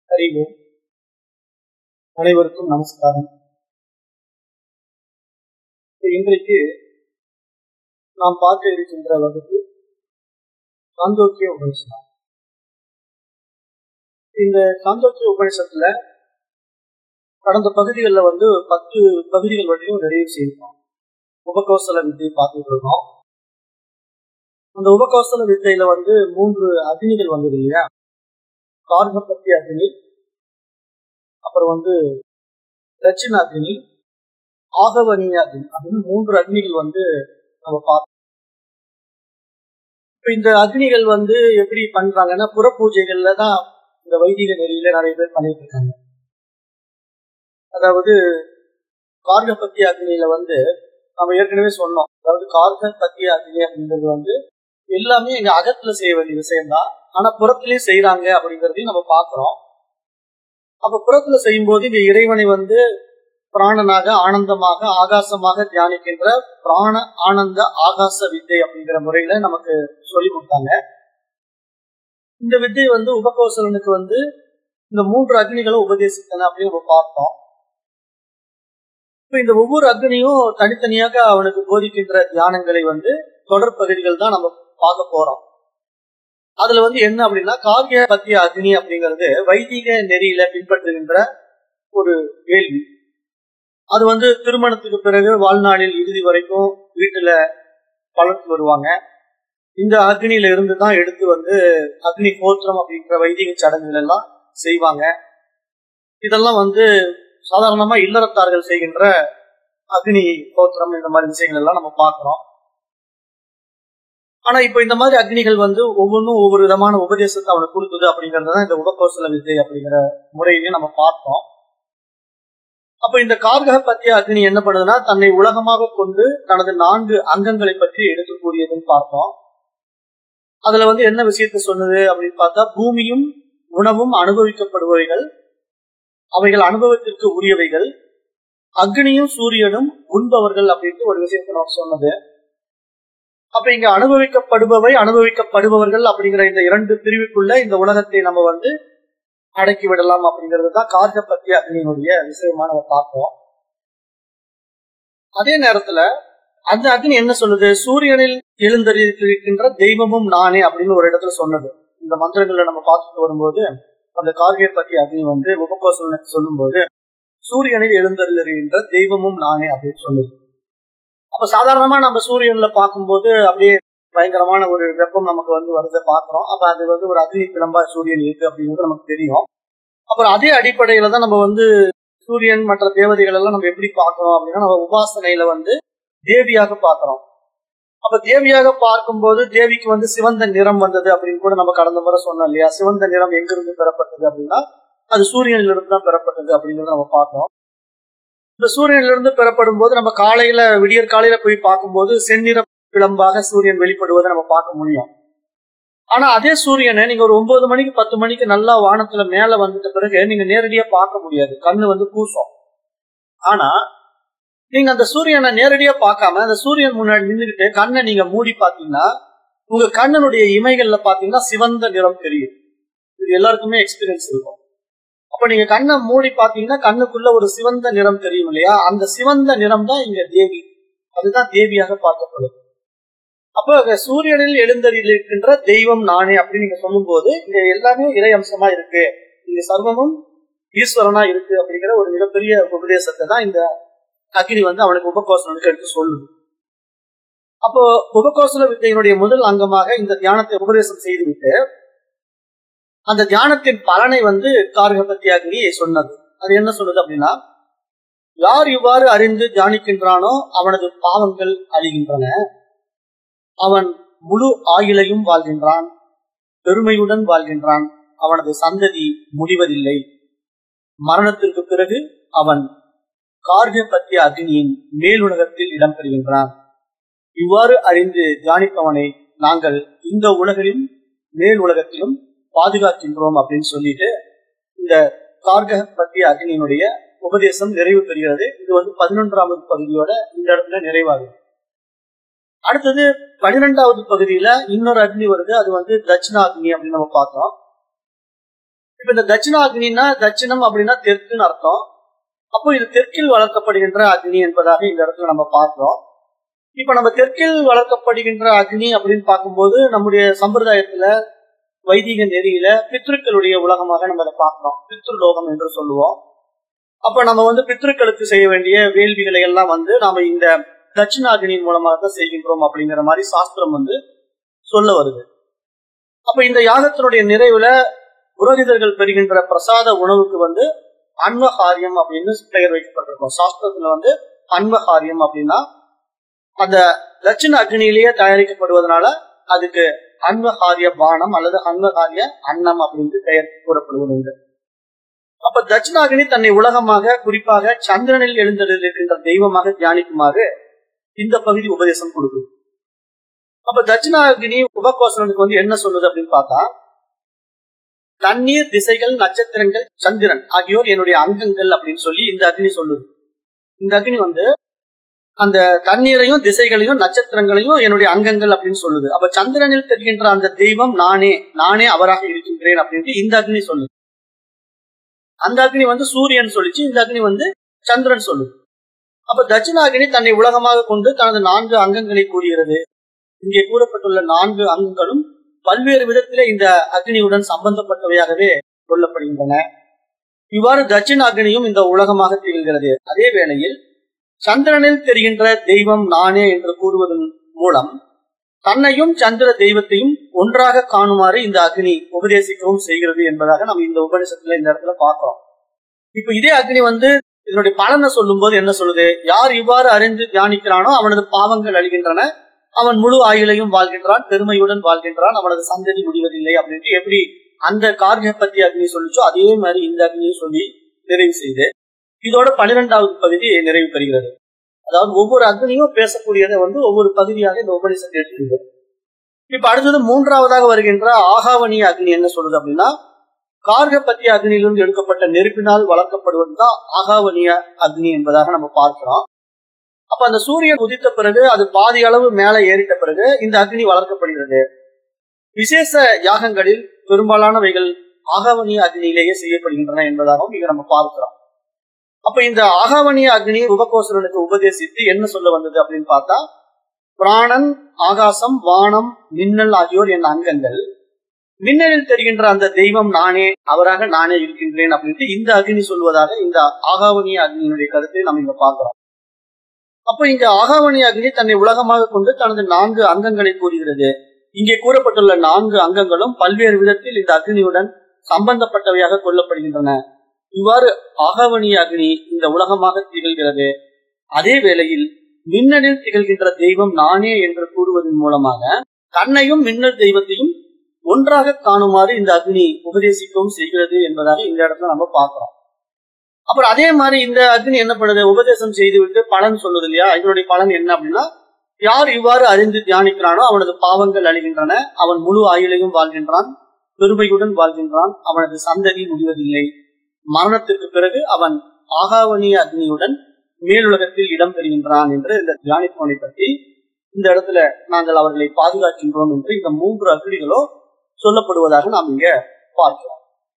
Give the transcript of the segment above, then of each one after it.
அறிவோம் அனைவருக்கும் நமஸ்காரம் இன்றைக்கு நாம் பார்க்க இருக்கின்ற வகுப்பு சாந்தோக்கிய உபனிஷம் இந்த சாந்தோக்கிய உபனிஷத்துல கடந்த பகுதிகளில் வந்து பத்து பகுதிகள் வரையும் நிறைவு செய்திருக்கோம் உபகோசல வித்தை பார்த்துட்டு இருக்கோம் அந்த உபகோசல வித்தையில வந்து மூன்று அக்னிகள் வந்தது இல்லையா கார்கபத்தி அக்னி அப்புறம் வந்து தட்சிண அக்னி ஆகவனிய அக்னி அப்படின்னு மூன்று அக்னிகள் வந்து நம்ம பார்த்தோம் இப்ப இந்த அக்னிகள் வந்து எப்படி பண்றாங்கன்னா புற பூஜைகள்ல தான் இந்த வைதிக நெறியில நிறைய பேர் பண்ணிட்டு இருக்காங்க அதாவது கார்கபத்தி அக்னியில வந்து நம்ம ஏற்கனவே சொன்னோம் அதாவது கார்கபத்தி அக்னி அப்படிங்கிறது வந்து எல்லாமே எங்க அகத்துல செய்ய வேண்டிய விஷயம்தான் ஆனா புறத்திலயும் செய்யறாங்க அப்படிங்கறதையும் நம்ம பாக்குறோம் அப்ப புறத்துல செய்யும் போது இங்க இறைவனை வந்து பிராணனாக ஆனந்தமாக ஆகாசமாக தியானிக்கின்ற பிராண ஆனந்த ஆகாச வித்தை அப்படிங்கிற முறையில நமக்கு சொல்லி கொடுத்தாங்க இந்த வித்தை வந்து உபகோசலனுக்கு வந்து இந்த மூன்று அக்னிகளும் உபதேசித்தன அப்படின்னு நம்ம பார்த்தோம் இப்ப இந்த ஒவ்வொரு அக்னியும் தனித்தனியாக அவனுக்கு போதிக்கின்ற தியானங்களை வந்து தொடர் பகுதிகள் தான் நம்ம பார்க்க போறோம் அதுல வந்து என்ன அப்படின்னா காவிய பத்திய அக்னி அப்படிங்கிறது வைதிக நெறியில பின்பற்றுகின்ற ஒரு கேள்வி அது வந்து திருமணத்துக்கு பிறகு வாழ்நாளில் இறுதி வரைக்கும் வீட்டுல வளர்த்து வருவாங்க இந்த அக்னியில இருந்து தான் எடுத்து வந்து அக்னி கோத்திரம் அப்படிங்கிற வைதிக சடங்குகள் எல்லாம் செய்வாங்க இதெல்லாம் வந்து சாதாரணமா இல்லறத்தார்கள் செய்கின்ற அக்னி கோத்திரம் இந்த மாதிரி விஷயங்கள் எல்லாம் நம்ம பார்க்கிறோம் ஆனா இப்ப இந்த மாதிரி அக்னிகள் வந்து ஒவ்வொன்றும் ஒவ்வொரு விதமான உபதேசத்தை அவனுக்கு கொடுக்குது அப்படிங்கறதுதான் இந்த உபகோசல வித்தை அப்படிங்கிற முறையிலையும் நம்ம பார்த்தோம் அப்ப இந்த கார்கக பத்திய அக்னி என்ன பண்ணுதுன்னா தன்னை உலகமாக கொண்டு தனது நான்கு அங்கங்களை பற்றி எடுத்து கூறியதுன்னு பார்த்தோம் அதுல வந்து என்ன விஷயத்த சொன்னது அப்படின்னு பார்த்தா பூமியும் உணவும் அனுபவிக்கப்படுபவைகள் அவைகள் அனுபவத்திற்கு உரியவைகள் அக்னியும் சூரியனும் உண்பவர்கள் அப்படின்ட்டு ஒரு விஷயத்த நம்ம சொன்னது அப்ப இங்க அனுபவிக்கப்படுபவை அனுபவிக்கப்படுபவர்கள் அப்படிங்கிற இந்த இரண்டு பிரிவுக்குள்ள இந்த உலகத்தை நம்ம வந்து அடக்கி விடலாம் அப்படிங்கிறது தான் கார்கபத்திய அக்னியினுடைய விஷயமா நம்ம பார்ப்போம் அதே நேரத்துல அந்த அக்னி என்ன சொல்லுது சூரியனில் எழுந்தறிக்கின்ற தெய்வமும் நானே அப்படின்னு ஒரு இடத்துல சொன்னது இந்த மந்திரங்களை நம்ம பார்த்துட்டு வரும்போது அந்த கார்கே பத்தி அக்னி வந்து உபகோசல் சொல்லும் போது சூரியனில் எழுந்தறிகின்ற தெய்வமும் நானே அப்படின்னு சொல்லுது அப்ப சாதாரணமா நம்ம சூரியன்ல பார்க்கும்போது அப்படியே பயங்கரமான ஒரு வெப்பம் நமக்கு வந்து வரதை பாக்குறோம் அப்ப அது வந்து ஒரு அக்னி கிளம்பா சூரியன் இருக்கு அப்படிங்கிறது நமக்கு தெரியும் அப்புறம் அதே அடிப்படையில தான் நம்ம வந்து சூரியன் மற்ற தேவதைகள் எல்லாம் நம்ம எப்படி பார்க்கிறோம் அப்படின்னா நம்ம உபாசனையில வந்து தேவியாக பார்க்கிறோம் அப்ப தேவியாக பார்க்கும்போது தேவிக்கு வந்து சிவந்த நிறம் வந்தது அப்படின்னு கூட நம்ம கடந்த முறை சொன்னோம் இல்லையா சிவந்த நிறம் எங்கிருந்து பெறப்பட்டது அப்படின்னா அது சூரியனிலிருந்து இருந்து தான் பெறப்பட்டது அப்படிங்கறத நம்ம பார்த்தோம் இந்த சூரியனிலிருந்து பெறப்படும் போது நம்ம காலையில விடியற் காலையில போய் பார்க்கும்போது செந்நிற பிளம்பாக சூரியன் வெளிப்படுவதை நம்ம பார்க்க முடியும் ஆனா அதே சூரியனை நீங்க ஒரு ஒன்பது மணிக்கு பத்து மணிக்கு நல்லா வானத்துல மேல வந்துட்ட பிறகு நீங்க நேரடியா பார்க்க முடியாது கண்ணு வந்து கூசும் ஆனா நீங்க அந்த சூரியனை நேரடியா பார்க்காம அந்த சூரியன் முன்னாடி நின்றுகிட்டு கண்ணை நீங்க மூடி பாத்தீங்கன்னா உங்க கண்ணனுடைய இமைகள்ல பாத்தீங்கன்னா சிவந்த நிறம் தெரியும் இது எல்லாருக்குமே எக்ஸ்பீரியன்ஸ் இருக்கும் அப்ப நீங்க கண்ணை மூடி பாத்தீங்கன்னா கண்ணுக்குள்ள ஒரு சிவந்த நிறம் தெரியும் இல்லையா அந்த சிவந்த நிறம் தான் இங்க தேவி அதுதான் தேவியாக பார்க்கப்படுது அப்ப சூரியனில் எழுந்தறில் இருக்கின்ற தெய்வம் நானே அப்படின்னு நீங்க சொல்லும் போது இங்க எல்லாமே இறை அம்சமா இருக்கு இங்க சர்வமும் ஈஸ்வரனா இருக்கு அப்படிங்கிற ஒரு மிகப்பெரிய உபதேசத்தை தான் இந்த அக்னி வந்து அவனுக்கு உபகோசனுக்கு எடுத்து சொல்லுது அப்போ உபகோசல வித்தையினுடைய முதல் அங்கமாக இந்த தியானத்தை உபதேசம் செய்துவிட்டு அந்த தியானத்தின் பலனை வந்து கார்கபத்தி அக்னி சொன்னது அது என்ன சொல்லுது அப்படின்னா யார் இவ்வாறு அறிந்து தியானிக்கின்றானோ அவனது பாவங்கள் அழிகின்றன அவன் முழு ஆயுளையும் வாழ்கின்றான் பெருமையுடன் வாழ்கின்றான் அவனது சந்ததி முடிவதில்லை மரணத்திற்கு பிறகு அவன் கார்க பத்திய அக்னியின் மேலுலகத்தில் இடம்பெறுகின்றான் இவ்வாறு அறிந்து தியானிப்பவனை நாங்கள் இந்த உலகிலும் மேல் உலகத்திலும் பாதுகாக்கின்றோம் அப்படின்னு சொல்லிட்டு இந்த கார்க பத்திய அக்னியினுடைய உபதேசம் நிறைவு பெறுகிறது இது வந்து பதினொன்றாவது பகுதியோட இந்த இடத்துல நிறைவாகுது அடுத்தது பன்னிரெண்டாவது பகுதியில இன்னொரு அக்னி வருது அது வந்து தட்சிணா அக்னி அப்படின்னு நம்ம பார்த்தோம் இப்ப இந்த தட்சிணாக்னின்னா தட்சிணம் அப்படின்னா தெற்குன்னு அர்த்தம் அப்போ இது தெற்கில் வளர்க்கப்படுகின்ற அக்னி என்பதாக இந்த இடத்துல நம்ம பார்க்கிறோம் இப்ப நம்ம தெற்கில் வளர்க்கப்படுகின்ற அக்னி அப்படின்னு பார்க்கும்போது நம்முடைய சம்பிரதாயத்துல வைதிக நெறியில பித்ருக்களுடைய உலகமாக நம்ம அதை பார்க்கிறோம் பித்ருலோகம் என்று சொல்லுவோம் அப்ப நம்ம வந்து பித்ருக்களுக்கு செய்ய வேண்டிய வேள்விகளை எல்லாம் வந்து நாம இந்த தட்சிணாகினியின் மூலமாக தான் செய்கின்றோம் அப்படிங்கிற மாதிரி சாஸ்திரம் வந்து சொல்ல வருது அப்ப இந்த யாகத்தினுடைய நிறைவுல புரோகிதர்கள் பெறுகின்ற பிரசாத உணவுக்கு வந்து அன்வகாரியம் அப்படின்னு பெயர் வைக்கப்பட்டிருக்கும் சாஸ்திரத்துல வந்து அன்வகாரியம் அப்படின்னா அந்த தட்சிண அக்னியிலேயே தயாரிக்கப்படுவதனால அதுக்கு அன்வகாரிய பானம் அல்லது அன்வகாரிய அன்னம் அப்படின்னு பெயர் கூறப்படுவது உண்டு அப்ப தட்சிணாகினி தன்னை உலகமாக குறிப்பாக சந்திரனில் எழுந்தெழுந்திருக்கின்ற தெய்வமாக தியானிக்குமாறு இந்த பகுதி உபதேசம் கொடுக்குது அப்ப தட்சிணாகினி உபகோசனுக்கு வந்து என்ன சொல்லுது அப்படின்னு பார்த்தா தண்ணீர் திசைகள் நட்சத்திரங்கள் சந்திரன் ஆகியோர் என்னுடைய அங்கங்கள் அப்படின்னு சொல்லி இந்த அக்னி சொல்லுது இந்த அக்னி வந்து அந்த தண்ணீரையும் திசைகளையும் நட்சத்திரங்களையும் என்னுடைய அங்கங்கள் அப்படின்னு சொல்லுது அப்ப சந்திரனில் தெரிகின்ற அந்த தெய்வம் நானே நானே அவராக இருக்கின்றேன் அப்படின்ட்டு இந்த அக்னி சொல்லுது அந்த அக்னி வந்து சூரியன் சொல்லிச்சு இந்த அக்னி வந்து சந்திரன் சொல்லுது அப்ப தட்சிணாகினி தன்னை உலகமாக கொண்டு தனது நான்கு அங்கங்களை கூறுகிறது இங்கே கூறப்பட்டுள்ள நான்கு அங்கங்களும் பல்வேறு விதத்திலே இந்த அக்னியுடன் சம்பந்தப்பட்டவையாகவே கொள்ளப்படுகின்றன இவ்வாறு தட்சிண அக்னியும் இந்த உலகமாக திகழ்கிறது அதே வேளையில் சந்திரனில் தெரிகின்ற தெய்வம் நானே என்று கூறுவதன் மூலம் தன்னையும் சந்திர தெய்வத்தையும் ஒன்றாக காணுமாறு இந்த அக்னி உபதேசிக்கவும் செய்கிறது என்பதாக நம்ம இந்த உபதேசத்துல இந்த இடத்துல பார்க்கிறோம் இப்ப இதே அக்னி வந்து இதனுடைய பலனை சொல்லும் போது என்ன சொல்லுது யார் இவ்வாறு அறிந்து தியானிக்கிறானோ அவனது பாவங்கள் அழிகின்றன அவன் முழு ஆயுளையும் வாழ்கின்றான் பெருமையுடன் வாழ்கின்றான் அவனது சந்ததி முடிவதில்லை அப்படின்ட்டு எப்படி அந்த கார்க பத்தி அக்னி சொல்லிச்சோ அதே மாதிரி இந்த அக்னியும் சொல்லி நிறைவு செய்து இதோட பன்னிரெண்டாவது பகுதி நிறைவு பெறுகிறது அதாவது ஒவ்வொரு அக்னியும் பேசக்கூடியதை வந்து ஒவ்வொரு பகுதியாக இந்த உபநிஷத்தை எடுத்துக்கிறது இப்ப அடுத்தது மூன்றாவதாக வருகின்ற ஆகாவணிய அக்னி என்ன சொல்லுது அப்படின்னா கார்கபத்திய அக்னியிலிருந்து எடுக்கப்பட்ட நெருப்பினால் வளர்க்கப்படுவதுதான் ஆகாவணிய அக்னி என்பதாக நம்ம பார்க்கிறோம் அப்ப அந்த சூரியன் உதித்த பிறகு அது பாதி அளவு மேலே ஏறிட்ட பிறகு இந்த அக்னி வளர்க்கப்படுகிறது விசேஷ யாகங்களில் பெரும்பாலானவைகள் ஆகாவணிய அக்னியிலேயே செய்யப்படுகின்றன என்பதாகவும் இங்க நம்ம பார்க்கிறோம் அப்ப இந்த ஆகாவணிய அக்னி உபகோசரனுக்கு உபதேசித்து என்ன சொல்ல வந்தது அப்படின்னு பார்த்தா பிராணன் ஆகாசம் வானம் மின்னல் ஆகியோர் என் அங்கங்கள் மின்னலில் தெரிகின்ற அந்த தெய்வம் நானே அவராக நானே இருக்கின்றேன் அப்படின்ட்டு இந்த அக்னி சொல்வதாக இந்த ஆகாவணிய அக்னியினுடைய கருத்தை நம்ம இங்க பார்க்கிறோம் அப்ப இங்க ஆகாவணி அக்னி தன்னை உலகமாக கொண்டு தனது நான்கு அங்கங்களை கூறுகிறது இங்கே கூறப்பட்டுள்ள நான்கு அங்கங்களும் பல்வேறு விதத்தில் இந்த அக்னியுடன் சம்பந்தப்பட்டவையாக கொள்ளப்படுகின்றன இவ்வாறு ஆகாவணி அக்னி இந்த உலகமாக திகழ்கிறது அதே வேளையில் மின்னலில் திகழ்கின்ற தெய்வம் நானே என்று கூறுவதன் மூலமாக தன்னையும் மின்னல் தெய்வத்தையும் ஒன்றாக காணுமாறு இந்த அக்னி உபதேசிக்கவும் செய்கிறது என்பதாக இந்த இடத்துல நம்ம பார்க்கிறோம் அப்புறம் அதே மாதிரி இந்த அக்னி என்ன பண்ணுது உபதேசம் செய்துவிட்டு பலன் சொல்லுது இல்லையா இதனுடைய பலன் என்ன அப்படின்னா யார் இவ்வாறு அறிந்து தியானிக்கிறானோ அவனது பாவங்கள் அழிகின்றன அவன் முழு ஆயுளையும் வாழ்கின்றான் பெருமையுடன் வாழ்கின்றான் அவனது சந்ததி முடிவதில்லை மரணத்திற்கு பிறகு அவன் ஆகாவணிய அக்னியுடன் மேலுலகத்தில் இடம் பெறுகின்றான் என்று இந்த தியானிப்பவனை பற்றி இந்த இடத்துல நாங்கள் அவர்களை பாதுகாக்கின்றோம் என்று இந்த மூன்று அக்னிகளோ சொல்லப்படுவதாக நாம் இங்க பார்க்கிறோம்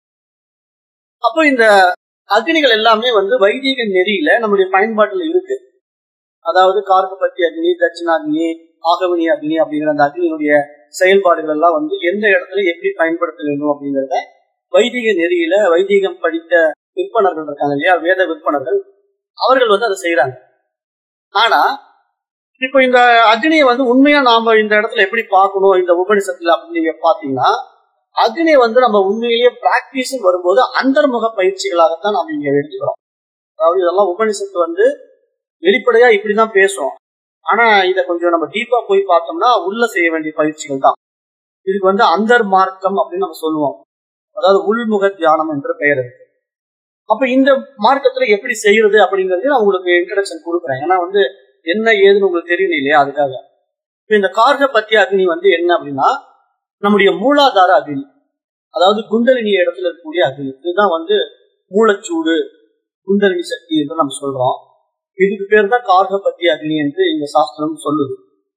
அப்போ இந்த அக்னிகள் எல்லாமே வந்து வைதிக நெறியில நம்முடைய பயன்பாட்டுல இருக்கு அதாவது கார்கபத்தி அக்னி தட்சிணாக்னி ஆகவனி அக்னி அப்படிங்கிற அந்த அக்னியினுடைய செயல்பாடுகள் எல்லாம் வந்து எந்த இடத்துல எப்படி பயன்படுத்த வேண்டும் அப்படிங்கிறத வைதிக நெறியில வைதிகம் படித்த விற்பனர்கள் இருக்காங்க இல்லையா வேத விற்பனர்கள் அவர்கள் வந்து அதை செய்யறாங்க ஆனா இப்போ இந்த அக்னியை வந்து உண்மையா நாம இந்த இடத்துல எப்படி பார்க்கணும் இந்த உபனிஷத்துல அப்படின்னு நீங்க பாத்தீங்கன்னா அக்னியை வந்து நம்ம உண்மையிலேயே பிராக்டிஸ் வரும்போது அந்தர்முக பயிற்சிகளாகத்தான் நாம இங்க எடுத்துக்கிறோம் அதாவது இதெல்லாம் உபனிஷத்து வந்து வெளிப்படையா இப்படிதான் பேசும் ஆனா இத கொஞ்சம் நம்ம டீப்பா போய் பார்த்தோம்னா உள்ள செய்ய வேண்டிய பயிற்சிகள் தான் இதுக்கு வந்து அந்தர் மார்க்கம் அப்படின்னு நம்ம சொல்லுவோம் அதாவது உள்முக தியானம் என்று பெயர் இருக்கு அப்ப இந்த மார்க்கத்துல எப்படி செய்யறது அப்படிங்கறது நான் உங்களுக்கு இன்ட்ரடக்ஷன் கொடுக்குறேன் ஏன்னா வந்து என்ன ஏதுன்னு உங்களுக்கு தெரியல இல்லையா அதுக்காக இப்ப இந்த கார்க பத்திய அக்னி வந்து என்ன அப்படின்னா நம்முடைய மூலாதார அக்னி அதாவது குண்டலினி இடத்துல இருக்கக்கூடிய அக்னி இதுதான் வந்து மூலச்சூடு குண்டலினி சக்தி என்று நம்ம சொல்றோம் இதுக்கு பேர் தான் கார்க பத்திய அக்னி என்று இந்த சாஸ்திரம் சொல்லுது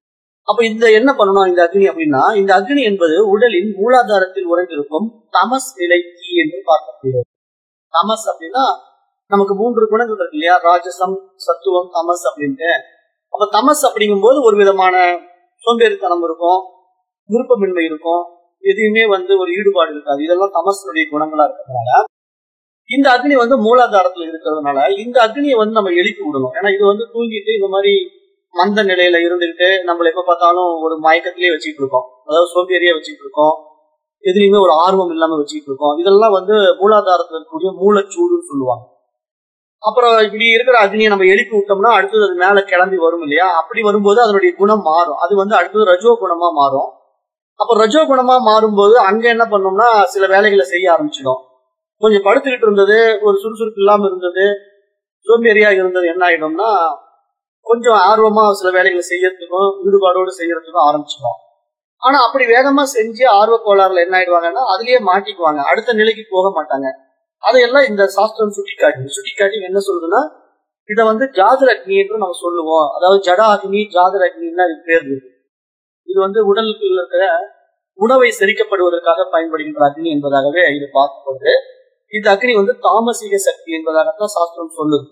அப்ப இந்த என்ன பண்ணணும் இந்த அக்னி அப்படின்னா இந்த அக்னி என்பது உடலின் மூலாதாரத்தில் உறைந்திருக்கும் தமஸ் நிலை தீ என்று பார்க்கப்படுகிறது தமஸ் அப்படின்னா நமக்கு மூன்று குணங்கள் இருக்கு இல்லையா ராஜசம் சத்துவம் தமஸ் அப்படின்ட்டு அப்ப தமஸ் அப்படிங்கும்போது ஒரு விதமான சோம்பேறித்தனம் இருக்கும் விருப்பமின்மை இருக்கும் எதையுமே வந்து ஒரு ஈடுபாடு இருக்காது இதெல்லாம் தமசனுடைய குணங்களா இருக்கிறதுனால இந்த அக்னி வந்து மூலாதாரத்துல இருக்கிறதுனால இந்த அக்னியை வந்து நம்ம எழுப்பி விடணும் ஏன்னா இது வந்து தூங்கிட்டு இந்த மாதிரி மந்த நிலையில இருந்துகிட்டு நம்மள எப்ப பார்த்தாலும் ஒரு மயக்கத்திலேயே வச்சுட்டு இருக்கோம் அதாவது சோம்பேறியா வச்சுட்டு இருக்கோம் எதுலையுமே ஒரு ஆர்வம் இல்லாம வச்சுட்டு இருக்கோம் இதெல்லாம் வந்து மூலாதாரத்துல இருக்கக்கூடிய மூலச்சூடுன்னு சொல்லுவாங்க அப்புறம் இப்படி இருக்கிற அக்னியை நம்ம எழுப்பி விட்டோம்னா அடுத்தது அது மேல கிளம்பி வரும் இல்லையா அப்படி வரும்போது அதனுடைய குணம் மாறும் அது வந்து அடுத்தது ரஜோ குணமா மாறும் அப்ப ரஜோ குணமா மாறும்போது அங்க என்ன பண்ணோம்னா சில வேலைகளை செய்ய ஆரம்பிச்சிடும் கொஞ்சம் படுத்துக்கிட்டு இருந்தது ஒரு சுறுசுறுப்பு இல்லாம இருந்தது சோம்பேறியா இருந்தது என்ன ஆயிடும்னா கொஞ்சம் ஆர்வமா சில வேலைகளை செய்யறதுக்கும் ஈடுபாடோடு செய்யறதுக்கும் ஆரம்பிச்சிடும் ஆனா அப்படி வேகமா செஞ்சு ஆர்வ கோளாறுல என்ன ஆயிடுவாங்கன்னா அதுலயே மாட்டிக்குவாங்க அடுத்த நிலைக்கு போக மாட்டாங்க அதையெல்லாம் இந்த சாஸ்திரம் சுட்டி காட்டி சுட்டி காட்டி என்ன சொல்றதுன்னா இதை வந்து ஜாதர அக்னி என்று நம்ம சொல்லுவோம் அதாவது ஜட அக்னி ஜாதர அக்னின்னு அதுக்கு பேர் இருக்கு இது வந்து உடலுக்கு இருக்கிற உணவை செரிக்கப்படுவதற்காக பயன்படுகின்ற அக்னி என்பதாகவே இது பார்க்கும்போது இந்த அக்னி வந்து தாமசிக சக்தி என்பதாகத்தான் சாஸ்திரம் சொல்லுது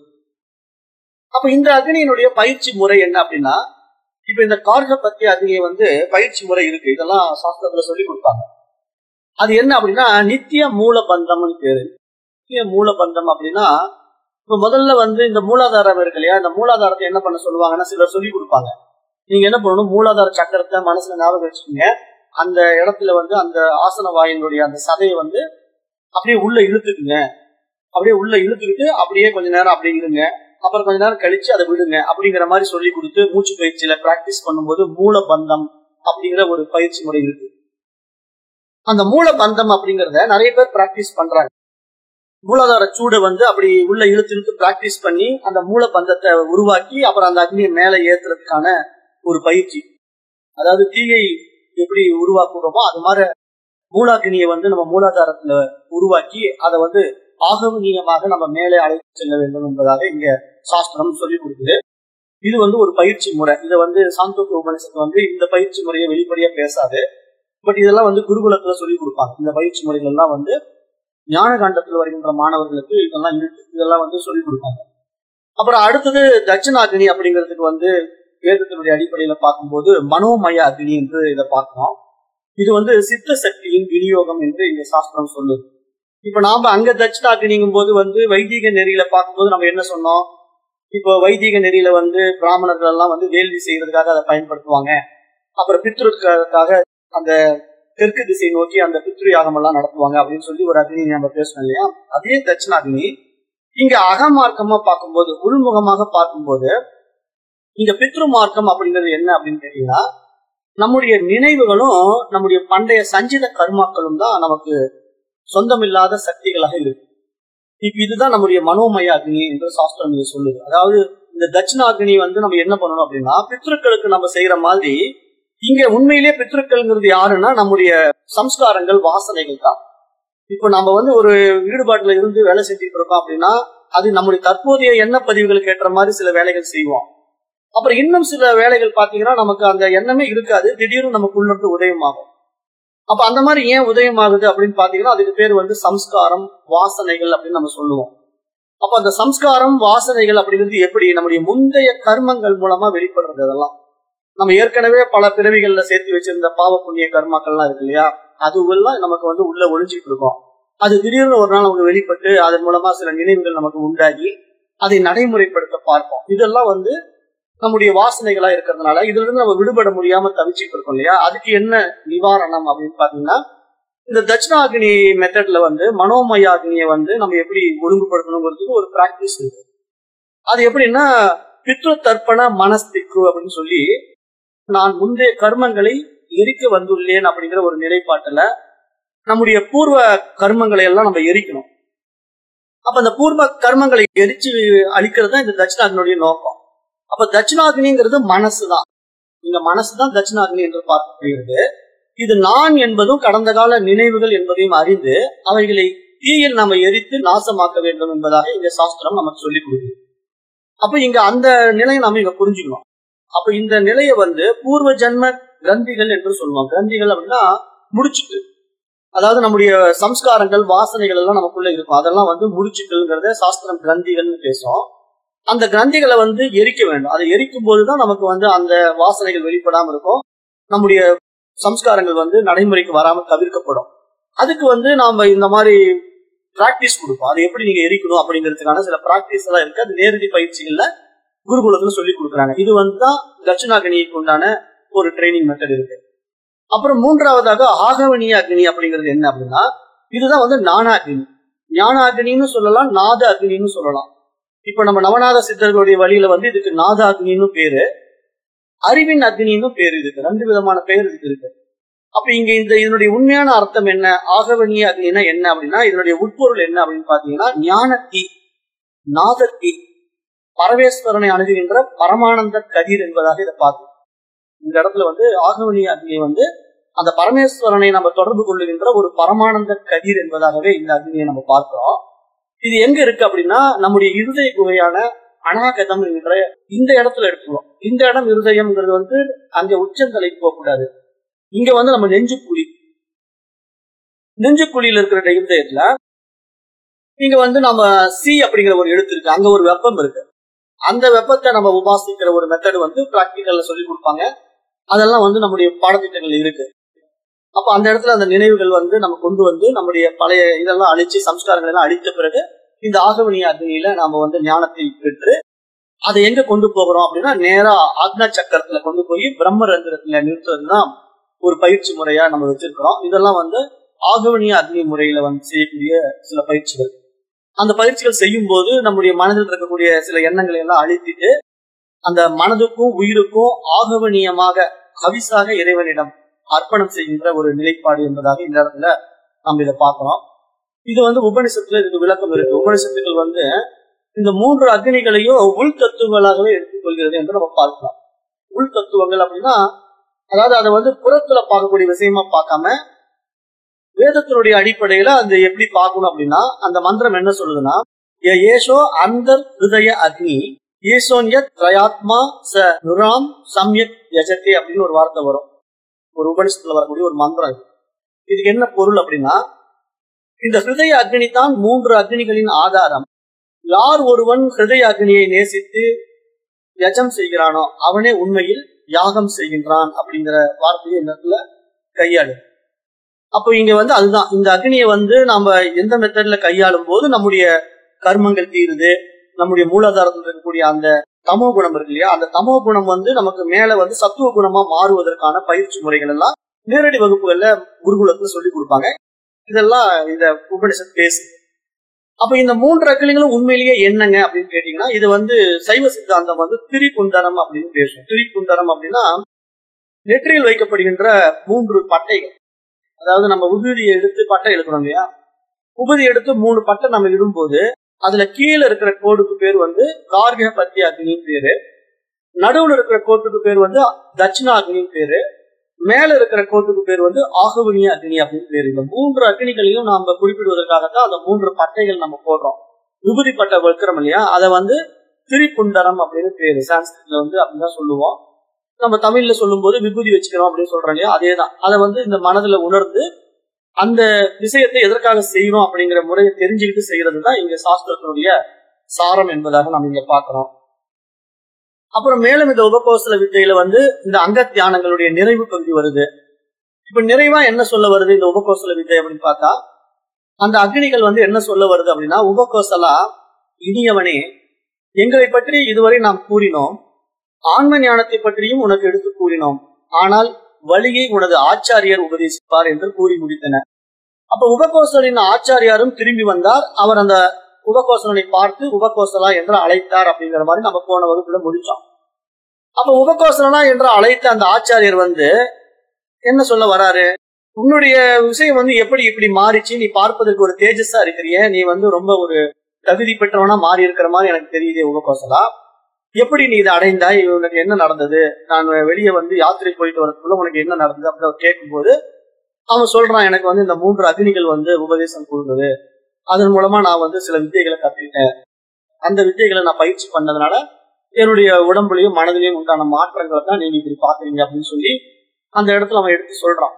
அப்ப இந்த அக்னியினுடைய பயிற்சி முறை என்ன அப்படின்னா இப்ப இந்த கார்க பத்தி அக்னியை வந்து பயிற்சி முறை இருக்கு இதெல்லாம் சாஸ்திரத்துல சொல்லி கொடுப்பாங்க அது என்ன அப்படின்னா நித்திய மூல பந்தம்னு பேரு நித்திய மூல பந்தம் அப்படின்னா இப்ப முதல்ல வந்து இந்த மூலாதாரம் இருக்கு இல்லையா இந்த மூலாதாரத்தை என்ன பண்ண சொல்லுவாங்கன்னா சிலர் சொல்லி கொடுப்பாங்க நீங்க என்ன பண்ணணும் மூலாதார சக்கரத்தை மனசுல ஞாபகம் வச்சுக்கோங்க அந்த இடத்துல வந்து அந்த ஆசன வாயினுடைய அந்த சதையை வந்து அப்படியே உள்ள இழுத்துக்குங்க அப்படியே உள்ள இழுத்துக்கிட்டு அப்படியே கொஞ்ச நேரம் அப்படியே இருங்க அப்புறம் கொஞ்ச நேரம் கழிச்சு அதை விடுங்க அப்படிங்கிற மாதிரி சொல்லி கொடுத்து மூச்சு பயிற்சியில பிராக்டிஸ் பண்ணும்போது மூல பந்தம் அப்படிங்கிற ஒரு பயிற்சி முறை இருக்கு அந்த மூல பந்தம் அப்படிங்கறத நிறைய பேர் பிராக்டிஸ் பண்றாங்க மூலாதார சூடை வந்து அப்படி உள்ள இழுத்து இழுத்து பிராக்டிஸ் பண்ணி அந்த மூல பந்தத்தை உருவாக்கி அப்புறம் அந்த அக்னியை மேலே ஏத்துறதுக்கான ஒரு பயிற்சி அதாவது தீயை எப்படி உருவாக்குறோமோ அது மாதிரி மூலாக்கினியை வந்து நம்ம மூலாதாரத்துல உருவாக்கி அதை வந்து ஆகவனீயமாக நம்ம மேலே அழைத்து செல்ல வேண்டும் என்பதாக இங்க சாஸ்திரம் சொல்லி கொடுக்குது இது வந்து ஒரு பயிற்சி முறை இதை வந்து சாந்தோக்க உபநிஷத்து வந்து இந்த பயிற்சி முறையை வெளிப்படையா பேசாது பட் இதெல்லாம் வந்து குருகுலத்துல சொல்லி கொடுப்பாங்க இந்த பயிற்சி முறைகள் எல்லாம் வந்து ஞான காண்டத்தில் வருகின்ற மாணவர்களுக்கு இதெல்லாம் இருக்கு இதெல்லாம் வந்து சொல்லி கொடுப்பாங்க அப்புறம் அடுத்தது தட்சிணாகினி அப்படிங்கிறதுக்கு வந்து வேதத்தினுடைய அடிப்படையில பார்க்கும்போது மனோமய அக்னி என்று இதை பார்க்கணும் இது வந்து சித்த சக்தியின் விநியோகம் என்று இங்க சாஸ்திரம் சொல்லுது இப்ப நாம அங்க தட்சிணாகினிங்கும் போது வந்து வைதிக நெறியில பார்க்கும்போது நம்ம என்ன சொன்னோம் இப்போ வைதிக நெறியில வந்து பிராமணர்கள் எல்லாம் வந்து வேள்வி செய்யறதுக்காக அதை பயன்படுத்துவாங்க அப்புறம் பித்ருக்காக அந்த தெற்கு திசை நோக்கி அந்த பித்ரு யாகம் எல்லாம் நடத்துவாங்க அப்படின்னு சொல்லி ஒரு அக்னி நம்ம பேசணும் இல்லையா அதே தட்சிணாகினி இங்க அகமார்க்கமா பார்க்கும்போது உள்முகமாக பார்க்கும்போது இந்த பித்ரு மார்க்கம் அப்படிங்கிறது என்ன அப்படின்னு கேட்டீங்கன்னா நம்முடைய நினைவுகளும் நம்முடைய பண்டைய சஞ்சித கர்மாக்களும் தான் நமக்கு சொந்தமில்லாத சக்திகளாக இருக்கு இப்ப இதுதான் நம்முடைய மனோமய அக்னி என்று சாஸ்திரம் இங்க சொல்லுது அதாவது இந்த தட்சிணாகினி வந்து நம்ம என்ன பண்ணணும் அப்படின்னா பித்ருக்களுக்கு நம்ம செய்யற மாதிரி இங்க உண்மையிலேயே பித்ருக்கள்ங்கிறது யாருன்னா நம்முடைய சம்ஸ்காரங்கள் வாசனைகள் தான் இப்போ நம்ம வந்து ஒரு ஈடுபாட்டுல இருந்து வேலை செஞ்சுட்டு இருக்கோம் அப்படின்னா அது நம்முடைய தற்போதைய எண்ண பதிவுகளுக்கு ஏற்ற மாதிரி சில வேலைகள் செய்வோம் அப்புறம் இன்னும் சில வேலைகள் பாத்தீங்கன்னா நமக்கு அந்த எண்ணமே இருக்காது திடீர்னு நமக்குள்ள இருந்து உதயமாகும் அப்ப அந்த மாதிரி ஏன் உதயமாகுது அப்படின்னு பாத்தீங்கன்னா அதுக்கு பேர் வந்து சம்ஸ்காரம் வாசனைகள் அப்படின்னு நம்ம சொல்லுவோம் அப்ப அந்த சம்ஸ்காரம் வாசனைகள் அப்படிங்கிறது எப்படி நம்முடைய முந்தைய கர்மங்கள் மூலமா வெளிப்படுறது அதெல்லாம் நம்ம ஏற்கனவே பல பிறவிகள்ல சேர்த்து வச்சிருந்த பாவ புண்ணிய கர்மாக்கள்லாம் இருக்கு இல்லையா அதுவெல்லாம் நமக்கு வந்து உள்ள ஒழிஞ்சிட்டு இருக்கும் அது திடீர்னு ஒரு நாள் நமக்கு வெளிப்பட்டு அதன் மூலமா சில நினைவுகள் நமக்கு உண்டாகி அதை நடைமுறைப்படுத்த பார்ப்போம் இதெல்லாம் வந்து நம்முடைய வாசனைகளா இருக்கிறதுனால இதுல இருந்து நம்ம விடுபட முடியாம தவிச்சுட்டு இருக்கோம் இல்லையா அதுக்கு என்ன நிவாரணம் அப்படின்னு பாத்தீங்கன்னா இந்த தட்சிணாகினி மெத்தட்ல வந்து மனோமய அக்னியை வந்து நம்ம எப்படி ஒழுங்குபடுத்தணுங்கிறதுக்கு ஒரு பிராக்டிஸ் இருக்கு அது எப்படின்னா பித்ரு தர்ப்பண மனஸ்திக்கு அப்படின்னு சொல்லி நான் முந்தைய கர்மங்களை எரிக்க வந்துள்ளேன் அப்படிங்கிற ஒரு நிலைப்பாட்டுல நம்முடைய பூர்வ கர்மங்களை எல்லாம் நம்ம எரிக்கணும் அப்ப அந்த பூர்வ கர்மங்களை எரிச்சு அழிக்கிறது தான் இந்த தட்சிணாகினுடைய நோக்கம் அப்ப தட்சிணாகினிங்கிறது மனசுதான் இந்த மனசுதான் தட்சிணாகினி என்று பார்க்கப்படுகிறது இது நான் என்பதும் கடந்த கால நினைவுகள் என்பதையும் அறிந்து அவைகளை தீயில் நம்ம எரித்து நாசமாக்க வேண்டும் என்பதாக இந்த சாஸ்திரம் நமக்கு சொல்லிக் கொடுக்குது அப்ப இங்க அந்த நிலையை நம்ம இங்க புரிஞ்சுக்கணும் அப்ப இந்த நிலையை வந்து பூர்வ ஜன்ம கிரந்திகள் என்று சொல்லுவோம் கிரந்திகள் அப்படின்னா முடிச்சுட்டு அதாவது நம்முடைய சம்ஸ்காரங்கள் வாசனைகள் எல்லாம் நமக்குள்ள இருக்கும் அதெல்லாம் வந்து முடிச்சுக்கள்ங்கிறத சாஸ்திரம் கிரந்திகள்னு பேசும் அந்த கிரந்திகளை வந்து எரிக்க வேண்டும் அதை எரிக்கும் போதுதான் நமக்கு வந்து அந்த வாசனைகள் வெளிப்படாம இருக்கும் நம்முடைய சம்ஸ்காரங்கள் வந்து நடைமுறைக்கு வராம தவிர்க்கப்படும் அதுக்கு வந்து நாம இந்த மாதிரி பிராக்டிஸ் கொடுப்போம் அதை எப்படி நீங்க எரிக்கணும் அப்படிங்கிறதுக்கான சில பிராக்டிஸ் எல்லாம் இருக்கு அது நேரடி பயிற்சிகள்ல குருகுலத்துல சொல்லி கொடுக்குறாங்க இது வந்து தான் தட்சிணாகனிக்கு உண்டான ஒரு ட்ரைனிங் மெத்தட் இருக்கு அப்புறம் மூன்றாவதாக ஆகவனிய அக்னி அப்படிங்கிறது என்ன அப்படின்னா இதுதான் வந்து ஞானாக்னி ஞான அக்னின்னு சொல்லலாம் நாத அக்னின்னு சொல்லலாம் இப்ப நம்ம நவநாத சித்தர்களுடைய வழியில வந்து இதுக்கு நாத அக்னின்னு பேரு அறிவின் அக்னின்னு பேரு இதுக்கு ரெண்டு விதமான பெயர் இதுக்கு இருக்கு அப்ப இங்க இந்த இதனுடைய உண்மையான அர்த்தம் என்ன ஆகவனிய அக்னினா என்ன அப்படின்னா இதனுடைய உட்பொருள் என்ன அப்படின்னு பாத்தீங்கன்னா ஞானத்தி நாதத்தி பரமேஸ்வரனை அணுகுகின்ற பரமானந்த கதிர் என்பதாக இதை பார்க்கணும் இந்த இடத்துல வந்து ஆகவனிய அக்னி வந்து அந்த பரமேஸ்வரனை நம்ம தொடர்பு கொள்ளுகின்ற ஒரு பரமானந்த கதிர் என்பதாகவே இந்த அக்னியை நம்ம பார்க்கிறோம் இது எங்க இருக்கு அப்படின்னா நம்முடைய இருதய குகையான அனாகதம் என்கிற இந்த இடத்துல எடுத்துக்கிறோம் இந்த இடம் இருதயம்ங்கிறது வந்து அங்க உச்சந்தலைக்கு போக கூடாது இங்க வந்து நம்ம நெஞ்சுக்குழி நெஞ்சுக்குழியில இருக்கிற இருதயத்துல இங்க வந்து நம்ம சி அப்படிங்கிற ஒரு எழுத்து இருக்கு அங்க ஒரு வெப்பம் இருக்கு அந்த வெப்பத்தை நம்ம உபாசிக்கிற ஒரு மெத்தட் வந்து பிராக்டிக்கல்ல சொல்லி கொடுப்பாங்க அதெல்லாம் வந்து நம்முடைய பாடத்திட்டங்கள் இருக்கு அப்ப அந்த இடத்துல அந்த நினைவுகள் வந்து நம்ம கொண்டு வந்து நம்முடைய பழைய இதெல்லாம் அழிச்சு சம்ஸ்காரங்கள் எல்லாம் அழித்த பிறகு இந்த ஆகவனிய அக்னியில நாம வந்து ஞானத்தை பெற்று அதை எங்க கொண்டு போகிறோம் அப்படின்னா நேரா ஆக்னா சக்கரத்துல கொண்டு போய் பிரம்மரந்திரத்துல நிறுத்துறதுதான் ஒரு பயிற்சி முறையா நம்ம வச்சிருக்கிறோம் இதெல்லாம் வந்து ஆகவனிய அக்னி முறையில வந்து செய்யக்கூடிய சில பயிற்சிகள் அந்த பயிற்சிகள் செய்யும் போது நம்முடைய மனதில் இருக்கக்கூடிய சில எண்ணங்களை எல்லாம் அழித்திட்டு அந்த மனதுக்கும் உயிருக்கும் ஆகவனியமாக ஹவிசாக இறைவனிடம் அர்ப்பணம் செய்கின்ற ஒரு நிலைப்பாடு என்பதாக இந்த இடத்துல நம்ம இதை பார்க்கிறோம் இது வந்து உபனிஷத்துல இதுக்கு விளக்கம் இருக்கு உபனிஷத்துக்கள் வந்து இந்த மூன்று அக்னிகளையும் உள் தத்துவங்களாகவே எடுத்துக்கொள்கிறது என்று நம்ம பார்க்கலாம் உள் தத்துவங்கள் அப்படின்னா அதாவது அதை வந்து புறத்துல பார்க்கக்கூடிய விஷயமா பார்க்காம வேதத்தினுடைய அடிப்படையில அந்த எப்படி பார்க்கணும் அப்படின்னா அந்த மந்திரம் என்ன சொல்லுதுன்னா ஏஷோ அந்தர் ஹிருதய அக்னி ஈசோன்ய திரயாத்மா ச நுராம் சம்யக் யஜத்தே அப்படின்னு ஒரு வார்த்தை வரும் ஒரு உபனிஷத்துல வரக்கூடிய ஒரு மந்திரம் இது இதுக்கு என்ன பொருள் அப்படின்னா இந்த ஹிருதய அக்னி தான் மூன்று அக்னிகளின் ஆதாரம் யார் ஒருவன் ஹிருதய அக்னியை நேசித்து யஜம் செய்கிறானோ அவனே உண்மையில் யாகம் செய்கின்றான் அப்படிங்கிற வார்த்தையை இந்த இடத்துல கையாளு அப்போ இங்க வந்து அதுதான் இந்த அக்னியை வந்து நம்ம எந்த மெத்தட்ல கையாளும் போது நம்முடைய கர்மங்கள் தீருது நம்முடைய மூலாதாரத்தில் இருக்கக்கூடிய அந்த தமோ குணம் இருக்கு இல்லையா அந்த தமோ குணம் வந்து நமக்கு மேல வந்து சத்துவ குணமா மாறுவதற்கான பயிற்சி முறைகள் எல்லாம் நேரடி வகுப்புகள்ல குருகுலத்துல சொல்லி கொடுப்பாங்க இதெல்லாம் இந்த உபனிஷத் பேசு அப்ப இந்த மூன்று அக்கிலிகளும் உண்மையிலேயே என்னங்க அப்படின்னு கேட்டீங்கன்னா இது வந்து சைவ சித்தாந்தம் வந்து திரிகுண்டரம் அப்படின்னு பேசும் திரிகுண்டரம் அப்படின்னா நெற்றியில் வைக்கப்படுகின்ற மூன்று பட்டைகள் அதாவது நம்ம உபூதியை எடுத்து பட்டை எடுக்கிறோம் இல்லையா உபதி எடுத்து மூணு பட்டை நம்ம இடும்போது அதுல கீழே இருக்கிற கோடுக்கு பேர் வந்து கார்கிய பத்தி அக்னின்னு பேரு நடுவுல இருக்கிற கோட்டுக்கு பேர் வந்து தட்சிணா அக்னின்னு பேரு மேல இருக்கிற கோட்டுக்கு பேர் வந்து ஆகவனிய அக்னி அப்படின்னு பேரு இந்த மூன்று அக்னிகளையும் நாம குறிப்பிடுவதற்காகத்தான் அந்த மூன்று பட்டைகள் நம்ம போடுறோம் விபூதி பட்டை வைக்கிறோம் இல்லையா அதை வந்து திரிப்புண்டரம் அப்படின்னு பேரு சான்ஸ்கிரிட்ல வந்து அப்படிதான் சொல்லுவோம் நம்ம தமிழ்ல சொல்லும் போது விபூதி வச்சுக்கிறோம் அப்படின்னு சொல்றோம் இல்லையா அதேதான் அதை வந்து இந்த மனதுல உணர்ந்து அந்த விஷயத்தை எதற்காக செய்யணும் அப்படிங்கிற முறையை தெரிஞ்சுக்கிட்டு செய்யறது தான் இங்க சாஸ்திரத்தினுடைய சாரம் என்பதாக நம்ம இங்க பாக்குறோம் அப்புறம் மேலும் இந்த உபகோசல வித்தையில வந்து இந்த அங்க தியானங்களுடைய நிறைவு பகுதி வருது இப்ப நிறைவா என்ன சொல்ல வருது இந்த உபகோசல வித்தை அப்படின்னு பார்த்தா அந்த அக்னிகள் வந்து என்ன சொல்ல வருது அப்படின்னா உபகோசலா இனியவனே எங்களை பற்றி இதுவரை நாம் கூறினோம் ஆன்ம ஞானத்தை பற்றியும் உனக்கு எடுத்து கூறினோம் ஆனால் வழியை உனது ஆச்சாரியர் உபதேசிப்பார் என்று கூறி முடித்தனர் அப்ப உபகோசலின் ஆச்சாரியாரும் திரும்பி வந்தார் அவர் அந்த உபகோசலனை பார்த்து உபகோசலா என்று அழைத்தார் அப்படிங்கிற மாதிரி நம்ம போன வகுப்புல முடிச்சோம் அப்ப உபகோசலனா என்று அழைத்த அந்த ஆச்சாரியர் வந்து என்ன சொல்ல வராரு உன்னுடைய விஷயம் வந்து எப்படி இப்படி மாறிச்சு நீ பார்ப்பதற்கு ஒரு தேஜஸா இருக்கிறிய நீ வந்து ரொம்ப ஒரு தகுதி பெற்றவனா மாறி இருக்கிற மாதிரி எனக்கு தெரியுது உபகோசலா எப்படி நீ இதை அடைந்தாய் உனக்கு என்ன நடந்தது நான் வெளியே வந்து யாத்திரை போயிட்டு வரதுக்குள்ள உனக்கு என்ன நடந்தது அப்படின்னு கேட்கும்போது அவன் சொல்றான் எனக்கு வந்து இந்த மூன்று அக்னிகள் வந்து உபதேசம் கொடுத்தது அதன் மூலமா நான் வந்து சில வித்தைகளை கத்துக்கிட்டேன் அந்த வித்தைகளை நான் பயிற்சி பண்ணதுனால என்னுடைய உடம்புலயும் மனதிலையும் உண்டான மாற்றங்களை தான் நீங்க இப்படி பாக்குறீங்க அப்படின்னு சொல்லி அந்த இடத்துல அவன் எடுத்து சொல்றான்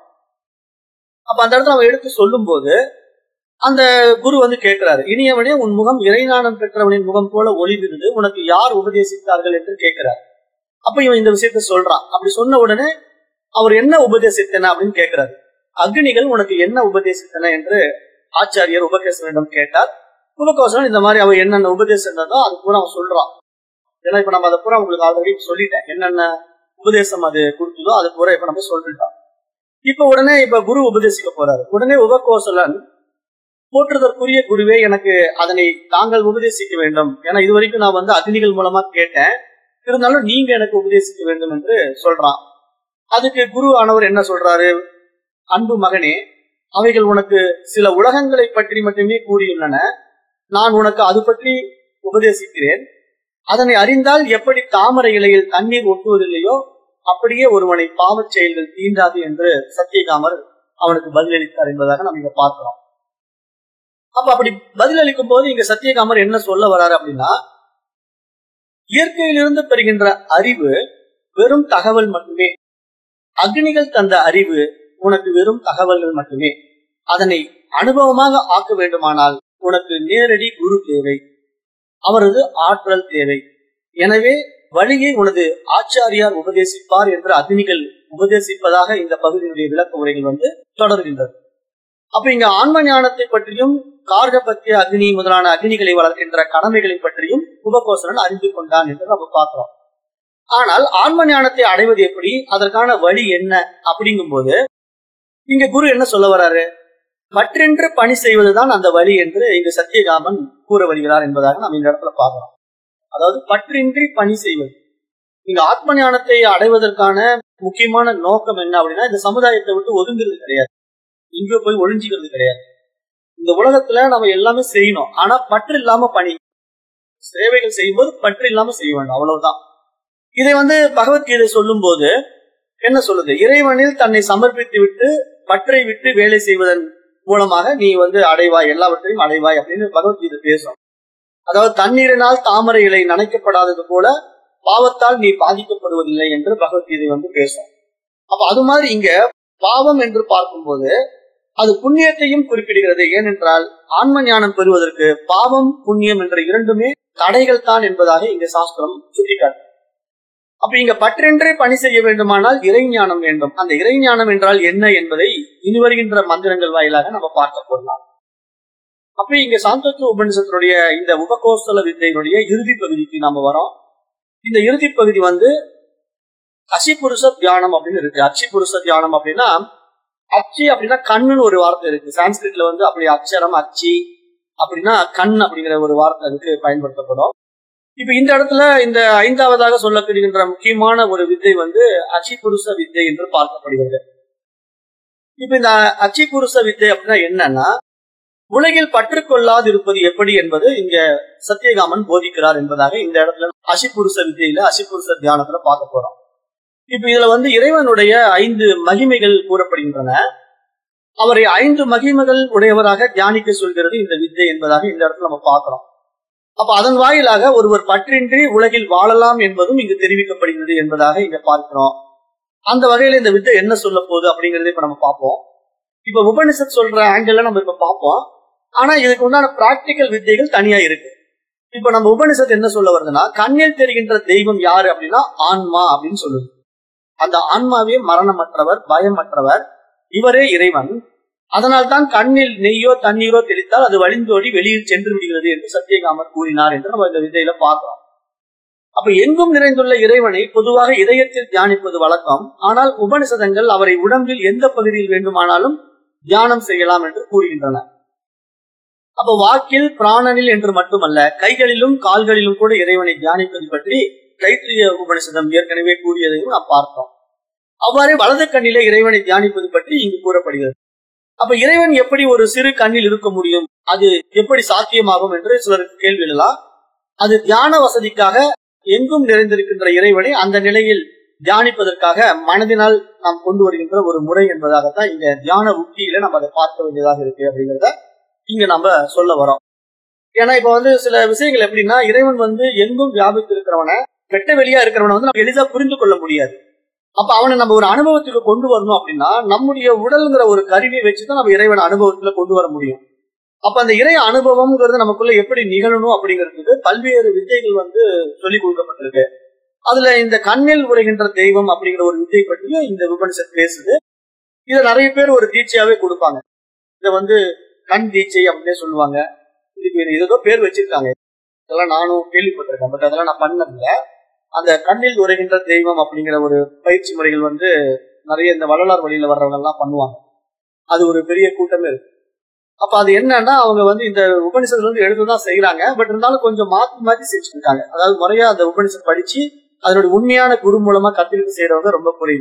அப்ப அந்த இடத்துல அவன் எடுத்து சொல்லும் போது அந்த குரு வந்து கேட்கிறாரு இனியவனே உன் முகம் இறைஞானம் பெற்றவனின் முகம் போல ஒளிவிருந்து உனக்கு யார் உபதேசித்தார்கள் என்று கேட்கிறார் அப்ப இவன் இந்த விஷயத்த சொல்றான் அப்படி சொன்ன உடனே அவர் என்ன உபதேசித்தன அப்படின்னு கேட்கிறாரு அக்னிகள் உனக்கு என்ன உபதேசித்தன என்று ஆச்சாரியர் உபகேசனிடம் கேட்டார் உபகோசன் இந்த மாதிரி அவன் என்னென்ன உபதேசம் இருந்ததோ அது பூரா அவன் சொல்றான் ஏன்னா இப்ப நம்ம அதை பூரா உங்களுக்கு ஆல்ரெடி சொல்லிட்டேன் என்னென்ன உபதேசம் அது கொடுத்ததோ அது பூரா இப்ப நம்ம சொல்லிட்டோம் இப்ப உடனே இப்ப குரு உபதேசிக்க போறாரு உடனே உபகோசலன் போற்றுதற்குரிய குருவே எனக்கு அதனை தாங்கள் உபதேசிக்க வேண்டும் ஏன்னா இது வரைக்கும் நான் வந்து அக்னிகள் மூலமா கேட்டேன் இருந்தாலும் நீங்க எனக்கு உபதேசிக்க வேண்டும் என்று சொல்றான் அதுக்கு குரு ஆனவர் என்ன சொல்றாரு அன்பு மகனே அவைகள் உனக்கு சில உலகங்களை பற்றி மட்டுமே கூறியுள்ளன நான் உனக்கு அது பற்றி உபதேசிக்கிறேன் அதனை அறிந்தால் எப்படி தாமரை இலையில் தண்ணீர் ஒட்டுவதில்லையோ அப்படியே ஒருவனை பாவச் செயல்கள் தீண்டாது என்று சத்தியகாமர் அவனுக்கு பதிலளித்தார் என்பதாக நம்ம இங்க பார்க்கிறோம் அப்ப அப்படி பதிலளிக்கும் போது இங்க சத்தியகாமர் என்ன சொல்ல வராரு அப்படின்னா இயற்கையிலிருந்து பெறுகின்ற அறிவு வெறும் தகவல் மட்டுமே அக்னிகள் தந்த அறிவு உனக்கு வெறும் தகவல்கள் மட்டுமே அதனை அனுபவமாக ஆக்க வேண்டுமானால் உனக்கு நேரடி குரு தேவை அவரது ஆற்றல் தேவை எனவே வழியை உனது ஆச்சாரியார் உபதேசிப்பார் என்று அக்னிகள் உபதேசிப்பதாக இந்த பகுதியினுடைய விளக்க உரைகள் வந்து தொடர்கின்றது அப்ப இங்க ஆன்ம ஞானத்தை பற்றியும் கார்கபத்திய அக்னி முதலான அக்னிகளை வளர்க்கின்ற கடமைகளை பற்றியும் உபகோசரன் அறிந்து கொண்டான் என்று நம்ம பார்க்கிறோம் ஆனால் ஆன்ம ஞானத்தை அடைவது எப்படி அதற்கான வழி என்ன அப்படிங்கும் போது இங்க குரு என்ன சொல்ல வர்றாரு பற்றென்று பணி செய்வதுதான் அந்த வழி என்று இங்கு சத்தியகாமன் கூற வருகிறார் என்பதாக நம்ம இந்த இடத்துல பார்க்கிறோம் அதாவது பற்றின்றி பணி செய்வது இங்க ஆத்ம ஞானத்தை அடைவதற்கான முக்கியமான நோக்கம் என்ன அப்படின்னா இந்த சமுதாயத்தை விட்டு ஒதுங்குறது கிடையாது எங்கேயோ போய் ஒழிஞ்சிக்கிறது கிடையாது இந்த உலகத்துல நம்ம எல்லாமே செய்யணும் ஆனா பற்று இல்லாம பணி சேவைகள் செய்யும்போது பற்று இல்லாம செய்ய வேண்டும் அவ்வளவுதான் இதை வந்து பகவத்கீதை சொல்லும் போது என்ன சொல்லுது இறைவனில் தன்னை சமர்ப்பித்து விட்டு பற்றை விட்டு வேலை செய்வதன் மூலமாக நீ வந்து அடைவாய் எல்லாவற்றையும் அடைவாய் அப்படின்னு பகவத்கீதை பேசும் அதாவது தண்ணீரினால் தாமரை இலை நனைக்கப்படாதது போல பாவத்தால் நீ பாதிக்கப்படுவதில்லை என்று பகவத்கீதை வந்து பேசும் அப்ப அது மாதிரி இங்க பாவம் என்று பார்க்கும்போது அது புண்ணியத்தையும் குறிப்பிடுகிறது ஏனென்றால் ஆன்ம ஞானம் பெறுவதற்கு பாவம் புண்ணியம் என்ற இரண்டுமே தடைகள் தான் என்பதாக இங்க சாஸ்திரம் சுட்டிக்காட்டு அப்ப இங்க பற்றென்றே பணி செய்ய வேண்டுமானால் இறைஞானம் வேண்டும் அந்த இறைஞானம் என்றால் என்ன என்பதை இனி வருகின்ற மந்திரங்கள் வாயிலாக நம்ம பார்க்க போடலாம் அப்ப இங்க சாந்தத்துவ உபனிஷத்தினுடைய இந்த உபகோஸ்தல வித்தையினுடைய இறுதி பகுதிக்கு நாம வரோம் இந்த இறுதி பகுதி வந்து அசிபுருஷ தியானம் அப்படின்னு இருக்கு அச்சி புருஷ தியானம் அப்படின்னா அச்சி அப்படின்னா கண்ணுன்னு ஒரு வார்த்தை இருக்கு சான்ஸ்கிரிட்ல வந்து அப்படி அக்ஷரம் அச்சி அப்படின்னா கண் அப்படிங்கிற ஒரு வார்த்தை அதுக்கு பயன்படுத்தப்படும் இப்ப இந்த இடத்துல இந்த ஐந்தாவதாக சொல்லப்படுகின்ற முக்கியமான ஒரு வித்தை வந்து அச்சி புருஷ வித்தை என்று பார்க்கப்படுகிறது இப்ப இந்த அச்சி புருஷ வித்தை அப்படின்னா என்னன்னா உலகில் பற்றுக்கொள்ளாது இருப்பது எப்படி என்பது இங்க சத்தியகாமன் போதிக்கிறார் என்பதாக இந்த இடத்துல அசிபுருஷ வித்தையில அசிபுருஷ தியானத்துல பார்க்க போறோம் இப்ப இதுல வந்து இறைவனுடைய ஐந்து மகிமைகள் கூறப்படுகின்றன அவரை ஐந்து மகிமைகள் உடையவராக தியானிக்க சொல்கிறது இந்த வித்தை என்பதாக இந்த இடத்துல நம்ம பார்க்கிறோம் அப்ப அதன் வாயிலாக ஒருவர் பற்றின்றி உலகில் வாழலாம் என்பதும் இங்கு தெரிவிக்கப்படுகிறது என்பதாக இங்க பார்க்கிறோம் அந்த வகையில இந்த வித்தை என்ன சொல்ல போகுது அப்படிங்கறத இப்ப நம்ம பார்ப்போம் இப்ப உபனிஷத் சொல்ற ஆங்கிள் நம்ம இப்ப பார்ப்போம் ஆனா இதுக்கு உண்டான பிராக்டிக்கல் வித்தைகள் தனியா இருக்கு இப்ப நம்ம உபனிஷத் என்ன சொல்ல வருதுன்னா கண்ணில் தெரிகின்ற தெய்வம் யாரு அப்படின்னா ஆன்மா அப்படின்னு சொல்லுது அந்த ஆன்மாவே மரணமற்றவர் பயமற்றவர் இவரே இறைவன் அதனால் தான் கண்ணில் நெய்யோ தண்ணீரோ தெளித்தால் அது வழிந்தோடி வெளியில் சென்று விடுகிறது என்று சத்தியகாமர் கூறினார் என்று நம்ம இந்த விதையில பார்க்கிறோம் அப்ப எங்கும் நிறைந்துள்ள இறைவனை பொதுவாக இதயத்தில் தியானிப்பது வழக்கம் ஆனால் உபனிஷதங்கள் அவரை உடம்பில் எந்த பகுதியில் வேண்டுமானாலும் தியானம் செய்யலாம் என்று கூறுகின்றன அப்ப வாக்கில் பிராணனில் என்று மட்டுமல்ல கைகளிலும் கால்களிலும் கூட இறைவனை தியானிப்பது பற்றி கைத்திரிய உபனிஷதம் ஏற்கனவே கூறியதையும் நாம் பார்த்தோம் அவ்வாறே வலது கண்ணிலே இறைவனை தியானிப்பது பற்றி இங்கு கூறப்படுகிறது அப்ப இறைவன் எப்படி ஒரு சிறு கண்ணில் இருக்க முடியும் அது எப்படி சாத்தியமாகும் என்று சிலருக்கு கேள்வி எழலாம் அது தியான வசதிக்காக எங்கும் நிறைந்திருக்கின்ற இறைவனை அந்த நிலையில் தியானிப்பதற்காக மனதினால் நாம் கொண்டு வருகின்ற ஒரு முறை என்பதாகத்தான் இந்த தியான உத்தியில நம்ம அதை பார்க்க வேண்டியதாக இருக்கு அப்படிங்கிறத இங்க நம்ம சொல்ல வரோம் ஏன்னா இப்ப வந்து சில விஷயங்கள் எப்படின்னா இறைவன் வந்து எங்கும் வியாபித்து இருக்கிறவனை வெட்ட வெளியா இருக்கிறவனை வந்து நம்ம எளிதா புரிந்து கொள்ள முடியாது அப்ப அவனை நம்ம ஒரு அனுபவத்துக்கு கொண்டு வரணும் அப்படின்னா நம்முடைய உடல்ங்கிற ஒரு கருவியை வச்சுதான் நம்ம இறைவன் அனுபவத்துல கொண்டு வர முடியும் அப்ப அந்த இறை அனுபவம்ங்கிறது நமக்குள்ள எப்படி நிகழணும் அப்படிங்கிறதுக்கு பல்வேறு வித்தைகள் வந்து சொல்லிக் கொடுக்கப்பட்டிருக்கு அதுல இந்த கண்ணில் உரைகின்ற தெய்வம் அப்படிங்கிற ஒரு வித்தை பற்றியும் இந்த உபனிஷத் பேசுது இதை நிறைய பேர் ஒரு தீட்சையாவே கொடுப்பாங்க இதை வந்து கண் தீட்சை அப்படின்னே சொல்லுவாங்க இதுக்கு ஏதோ பேர் வச்சிருக்காங்க இதெல்லாம் நானும் கேள்விப்பட்டிருக்கேன் பட் அதெல்லாம் நான் பண்ணதில்ல அந்த கண்ணில் உரைகின்ற தெய்வம் அப்படிங்கிற ஒரு பயிற்சி முறைகள் வந்து நிறைய இந்த வள்ளலார் வழியில வர்றவங்க எல்லாம் பண்ணுவாங்க அது ஒரு பெரிய கூட்டமே இருக்கு அப்ப அது என்னன்னா அவங்க வந்து இந்த உபனிஷத்துல வந்து எழுதுதான் செய்யறாங்க பட் இருந்தாலும் கொஞ்சம் மாத்தி மாத்தி செஞ்சுருக்காங்க அதாவது முறையா அந்த உபனிஷத் படிச்சு அதனுடைய உண்மையான குரு மூலமா கத்துக்கிட்டு செய்யறவங்க ரொம்ப குறைவு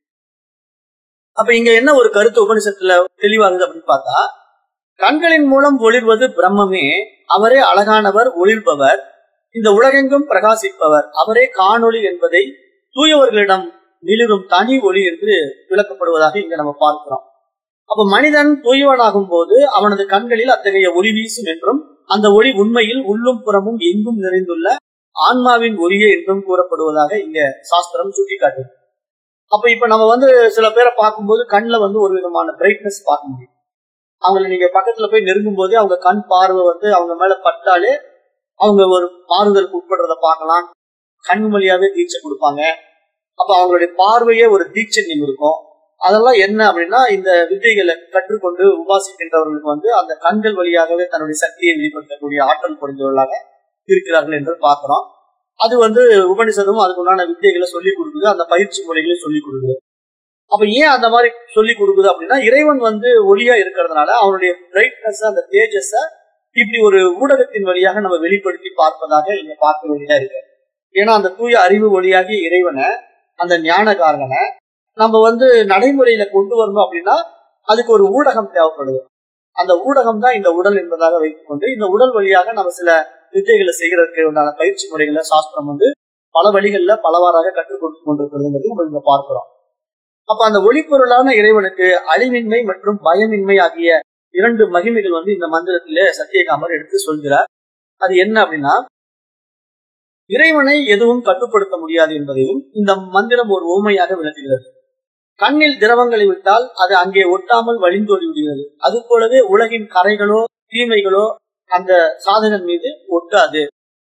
அப்ப இங்க என்ன ஒரு கருத்து உபனிஷத்துல தெளிவாகுது அப்படின்னு பார்த்தா கண்களின் மூலம் ஒளிர்வது பிரம்மமே அவரே அழகானவர் ஒளிர்பவர் இந்த உலகெங்கும் பிரகாசிப்பவர் அவரே காணொளி என்பதை தூயவர்களிடம் மிளிரும் தனி ஒளி என்று விளக்கப்படுவதாக இங்க நம்ம பார்க்கிறோம் அப்ப மனிதன் தூயவனாகும் போது அவனது கண்களில் அத்தகைய ஒளி வீசும் என்றும் அந்த ஒளி உண்மையில் உள்ளும் புறமும் எங்கும் நிறைந்துள்ள ஆன்மாவின் ஒளியே என்றும் கூறப்படுவதாக இங்க சாஸ்திரம் சுட்டிக்காட்டுது அப்ப இப்ப நம்ம வந்து சில பேரை பார்க்கும்போது கண்ணுல வந்து ஒரு விதமான பிரைட்னஸ் பார்க்க முடியும் அவங்களை நீங்க பக்கத்துல போய் நெருங்கும் போதே அவங்க கண் பார்வை வந்து அவங்க மேல பட்டாலே அவங்க ஒரு மாறுதலுக்கு உட்படுறத பார்க்கலாம் கண் வழியாவே தீட்சை கொடுப்பாங்க அப்ப அவங்களுடைய பார்வையே ஒரு தீட்சண்யம் இருக்கும் அதெல்லாம் என்ன அப்படின்னா இந்த வித்தைகளை கற்றுக்கொண்டு உபாசிக்கின்றவர்களுக்கு வந்து அந்த கண்கள் வழியாகவே தன்னுடைய சக்தியை வெளிப்படுத்தக்கூடிய ஆற்றல் புரிந்தவர்களாக இருக்கிறார்கள் என்று பார்க்கிறோம் அது வந்து உபனிஷதும் அதுக்கு உண்டான வித்தைகளை சொல்லி கொடுக்குது அந்த பயிற்சி முறைகளையும் சொல்லி கொடுக்குது அப்ப ஏன் அந்த மாதிரி சொல்லி கொடுக்குது அப்படின்னா இறைவன் வந்து ஒளியா இருக்கிறதுனால அவனுடைய பிரைட்னஸ் அந்த தேஜஸ இப்படி ஒரு ஊடகத்தின் வழியாக நம்ம வெளிப்படுத்தி பார்ப்பதாக இங்க பார்க்க வேண்டியதா இருக்கு ஏன்னா அந்த தூய அறிவு ஒளியாகிய இறைவனை அந்த ஞானகாரகனை நம்ம வந்து நடைமுறையில கொண்டு வரணும் அப்படின்னா அதுக்கு ஒரு ஊடகம் தேவைப்படுது அந்த ஊடகம் தான் இந்த உடல் என்பதாக வைத்துக்கொண்டு இந்த உடல் வழியாக நம்ம சில வித்தைகளை செய்யறதுக்கு உண்டான பயிற்சி முறைகளை சாஸ்திரம் வந்து பல வழிகள்ல பலவாறாக கற்றுக் கொடுத்து கொண்டிருக்கிறது நம்ம இங்க பார்க்கிறோம் அப்ப அந்த ஒளிப்பொருளான இறைவனுக்கு அழிவின்மை மற்றும் பயமின்மை ஆகிய இரண்டு மகிமைகள் வந்து இந்த மந்திரத்திலே சத்தியகாமர் எடுத்து சொல்கிறார் அது என்ன அப்படின்னா இறைவனை எதுவும் கட்டுப்படுத்த முடியாது என்பதையும் இந்த மந்திரம் ஒரு ஓமையாக விளக்குகிறது கண்ணில் திரவங்களை விட்டால் அது அங்கே ஒட்டாமல் வழிந்தோடி விடுகிறது அது போலவே உலகின் கரைகளோ தீமைகளோ அந்த சாதகன் மீது ஒட்டாது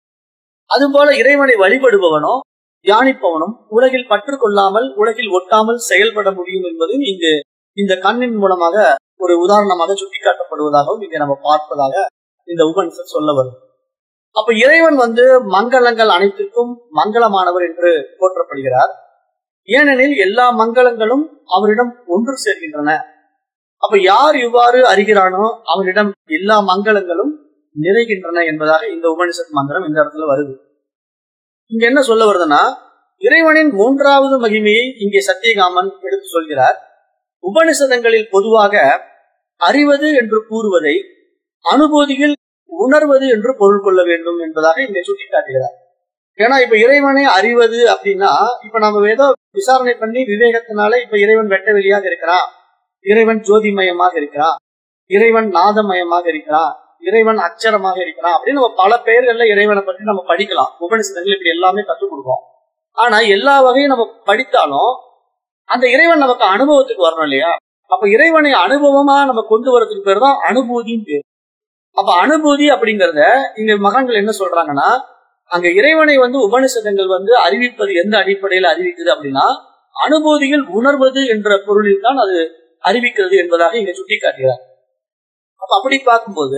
அதுபோல இறைவனை வழிபடுபவனோ தியானிப்பவனும் உலகில் பற்று கொள்ளாமல் உலகில் ஒட்டாமல் செயல்பட முடியும் என்பதும் இங்கு இந்த கண்ணின் மூலமாக ஒரு உதாரணமாக சுட்டிக்காட்டப்படுவதாகவும் இங்க நம்ம பார்ப்பதாக இந்த உபனிஷத் சொல்ல வரும் அப்ப இறைவன் வந்து மங்களங்கள் அனைத்திற்கும் மங்களமானவர் என்று போற்றப்படுகிறார் ஏனெனில் எல்லா மங்களங்களும் அவரிடம் ஒன்று சேர்கின்றன அப்ப யார் இவ்வாறு அறிகிறானோ அவனிடம் எல்லா மங்களங்களும் நிறைகின்றன என்பதாக இந்த உபனிஷத் மந்திரம் இந்த இடத்துல வருது இங்க என்ன சொல்ல வருதுன்னா இறைவனின் மூன்றாவது மகிமையை இங்கே சத்தியகாமன் எடுத்து சொல்கிறார் உபனிஷதங்களில் பொதுவாக அறிவது என்று கூறுவதை அனுபூதியில் உணர்வது என்று பொருள் கொள்ள வேண்டும் என்பதாக இங்கே சுட்டிக்காட்டுகிறார் ஏன்னா இப்ப இறைவனை அறிவது அப்படின்னா இப்ப நம்ம ஏதோ விசாரணை பண்ணி விவேகத்தினால இப்ப இறைவன் வெட்ட வெளியாக இருக்கிறான் இறைவன் ஜோதிமயமாக இருக்கிறான் இறைவன் நாதமயமாக இருக்கிறான் இறைவன் அச்சரமாக இருக்கிறான் அப்படின்னு நம்ம பல பெயர்கள்ல இறைவனை பற்றி நம்ம படிக்கலாம் உபனிஷதங்கள் இப்படி எல்லாமே கற்றுக் கொடுப்போம் ஆனா எல்லா வகையும் நம்ம படித்தாலும் அந்த இறைவன் நமக்கு அனுபவத்துக்கு வரணும் இல்லையா அப்ப இறைவனை அனுபவமா நம்ம கொண்டு வரதுக்கு பேர் தான் அனுபூதின்னு பேர் அப்ப அனுபூதி அப்படிங்கறத இங்க மகான்கள் என்ன சொல்றாங்கன்னா அங்க இறைவனை வந்து உபனிஷதங்கள் வந்து அறிவிப்பது எந்த அடிப்படையில அறிவிக்குது அப்படின்னா அனுபூதியில் உணர்வது என்ற பொருளில் தான் அது அறிவிக்கிறது என்பதாக இங்க சுட்டி காட்டுகிறார் அப்ப அப்படி பார்க்கும்போது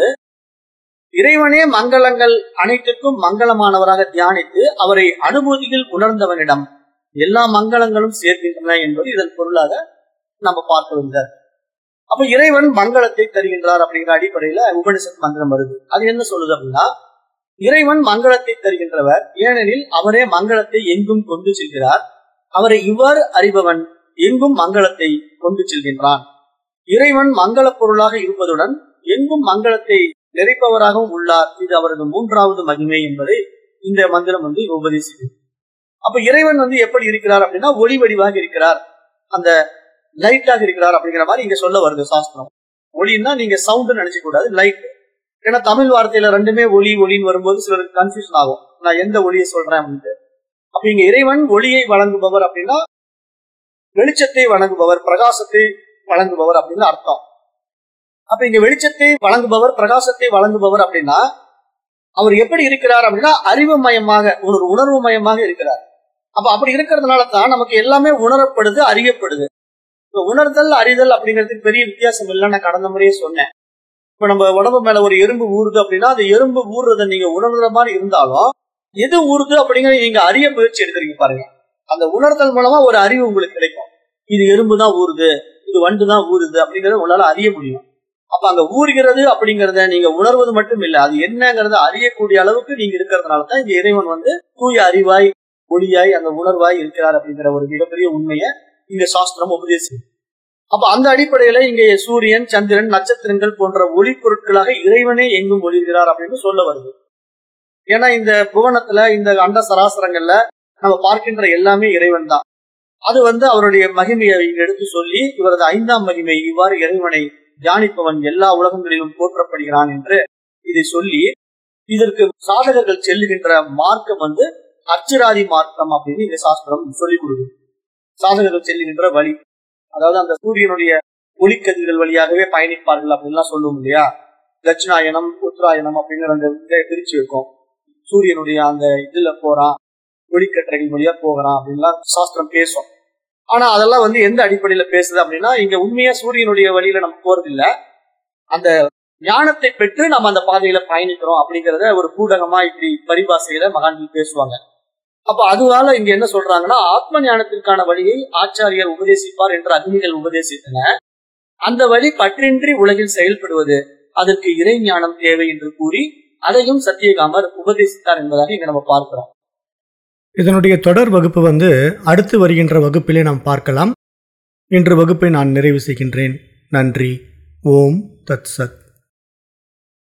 இறைவனே மங்களங்கள் அனைத்திற்கும் மங்களமானவராக தியானித்து அவரை அனுபூதியில் உணர்ந்தவனிடம் எல்லா மங்களங்களும் சேர்க்கின்றன என்பது இதன் பொருளாக நம்ம பார்க்க வந்தார் அப்ப இறைவன் மங்களத்தை தருகின்றார் அப்படிங்கிற அடிப்படையில உபனிஷத் மந்திரம் வருது அது என்ன சொல்லுது அப்படின்னா இறைவன் மங்களத்தை தருகின்றவர் ஏனெனில் அவரே மங்களத்தை எங்கும் கொண்டு செல்கிறார் அவரை இவ்வாறு அறிபவன் எங்கும் மங்களத்தை கொண்டு செல்கின்றான் இறைவன் மங்கள பொருளாக இருப்பதுடன் எங்கும் மங்களத்தை நிறைப்பவராகவும் உள்ளார் இது அவரது மூன்றாவது மகிமை என்பதை இந்த மந்திரம் வந்து உபதேசிக்குது அப்ப இறைவன் வந்து எப்படி இருக்கிறார் அப்படின்னா ஒளி வடிவாக இருக்கிறார் அந்த லைட்டாக இருக்கிறார் அப்படிங்கிற மாதிரி இங்க சொல்ல வருது சாஸ்திரம் ஒளின்னா நீங்க சவுண்ட் நினைச்ச கூடாது லைட் ஏன்னா தமிழ் வார்த்தையில ரெண்டுமே ஒளி ஒளின்னு வரும்போது சிலருக்கு கன்ஃபியூஷன் ஆகும் நான் எந்த ஒளியை சொல்றேன் அப்படின்ட்டு அப்ப இங்க இறைவன் ஒளியை வழங்குபவர் அப்படின்னா வெளிச்சத்தை வழங்குபவர் பிரகாசத்தை வழங்குபவர் அப்படின்னு அர்த்தம் அப்ப இங்க வெளிச்சத்தை வழங்குபவர் பிரகாசத்தை வழங்குபவர் அப்படின்னா அவர் எப்படி இருக்கிறார் அப்படின்னா அறிவு மயமாக ஒரு உணர்வு மயமாக இருக்கிறார் அப்ப அப்படி இருக்கிறதுனால தான் நமக்கு எல்லாமே உணரப்படுது அறியப்படுது இப்ப உணர்தல் அறிதல் அப்படிங்கிறதுக்கு பெரிய வித்தியாசம் இல்லை நான் கடந்த முறையே சொன்னேன் இப்ப நம்ம உடம்பு மேல ஒரு எறும்பு ஊறுது அப்படின்னா அந்த எறும்பு ஊறுறதை நீங்க உணர்ற மாதிரி இருந்தாலும் எது ஊறுது அப்படிங்கறத நீங்க அறிய முயற்சி எடுக்கிறீங்க பாருங்க அந்த உணர்தல் மூலமா ஒரு அறிவு உங்களுக்கு கிடைக்கும் இது எறும்பு தான் ஊறுது இது வண்டு தான் ஊறுது அப்படிங்கறத உங்களால அறிய முடியும் அப்ப அங்க ஊறுகிறது அப்படிங்கறத நீங்க உணர்வது மட்டும் இல்ல அது என்னங்கறத அறியக்கூடிய அளவுக்கு நீங்க இருக்கிறதுனால தான் இந்த இறைவன் வந்து தூய அறிவாய் ஒளியாய் அந்த உணர்வாய் இருக்கிறார் அப்படிங்கிற ஒரு மிகப்பெரிய உண்மையை இங்க சாஸ்திரம் உபதேசி அப்ப அந்த அடிப்படையில இங்க சூரியன் சந்திரன் நட்சத்திரங்கள் போன்ற ஒளி பொருட்களாக இறைவனே எங்கும் ஒளிர்கிறார் அப்படின்னு சொல்ல வருது ஏன்னா இந்த புவனத்துல இந்த அண்ட சராசரங்கள்ல நம்ம பார்க்கின்ற எல்லாமே இறைவன் தான் அது வந்து அவருடைய மகிமையை எடுத்து சொல்லி இவரது ஐந்தாம் மகிமை இவ்வாறு இறைவனை தியானிப்பவன் எல்லா உலகங்களிலும் போற்றப்படுகிறான் என்று இதை சொல்லி இதற்கு சாதகர்கள் செல்லுகின்ற மார்க்கம் வந்து அச்சுராதி மார்க்கம் அப்படின்னு இந்த சாஸ்திரம் சொல்லிக் கொடுக்குது சாதகர்கள் செல்லுகின்ற வழி அதாவது அந்த சூரியனுடைய ஒளிக்கதிர்கள் வழியாகவே பயணிப்பார்கள் அப்படின்லாம் சொல்லுவோம் இல்லையா தட்சிணாயனம் உத்தராயணம் அப்படிங்கிற அந்த இதை பிரிச்சு வைக்கும் சூரியனுடைய அந்த இதுல போறான் ஒளிக்கற்றைகள் வழியா போகிறான் அப்படின்லாம் சாஸ்திரம் பேசும் ஆனா அதெல்லாம் வந்து எந்த அடிப்படையில பேசுது அப்படின்னா இங்க உண்மையா சூரியனுடைய வழியில நம்ம போறது இல்ல அந்த ஞானத்தை பெற்று நம்ம அந்த பாதையில பயணிக்கிறோம் அப்படிங்கறத ஒரு பூடகமா இப்படி பரிபாசையில மகான்கள் பேசுவாங்க அப்ப அதுவால இங்க என்ன சொல்றாங்கன்னா ஆத்ம ஞானத்திற்கான வழியை ஆச்சாரியர் உபதேசிப்பார் என்று அக்னிகள் உபதேசித்தன அந்த வழி பற்றின்றி உலகில் செயல்படுவது அதற்கு இறை ஞானம் தேவை என்று கூறி அதையும் சத்தியகாமர் உபதேசித்தார் என்பதாக இங்க நம்ம பார்க்கிறோம் இதனுடைய தொடர் வகுப்பு வந்து அடுத்து வருகின்ற வகுப்பிலே நாம் பார்க்கலாம் இன்று வகுப்பை நான் நிறைவு செய்கின்றேன் நன்றி ஓம் தத் சத்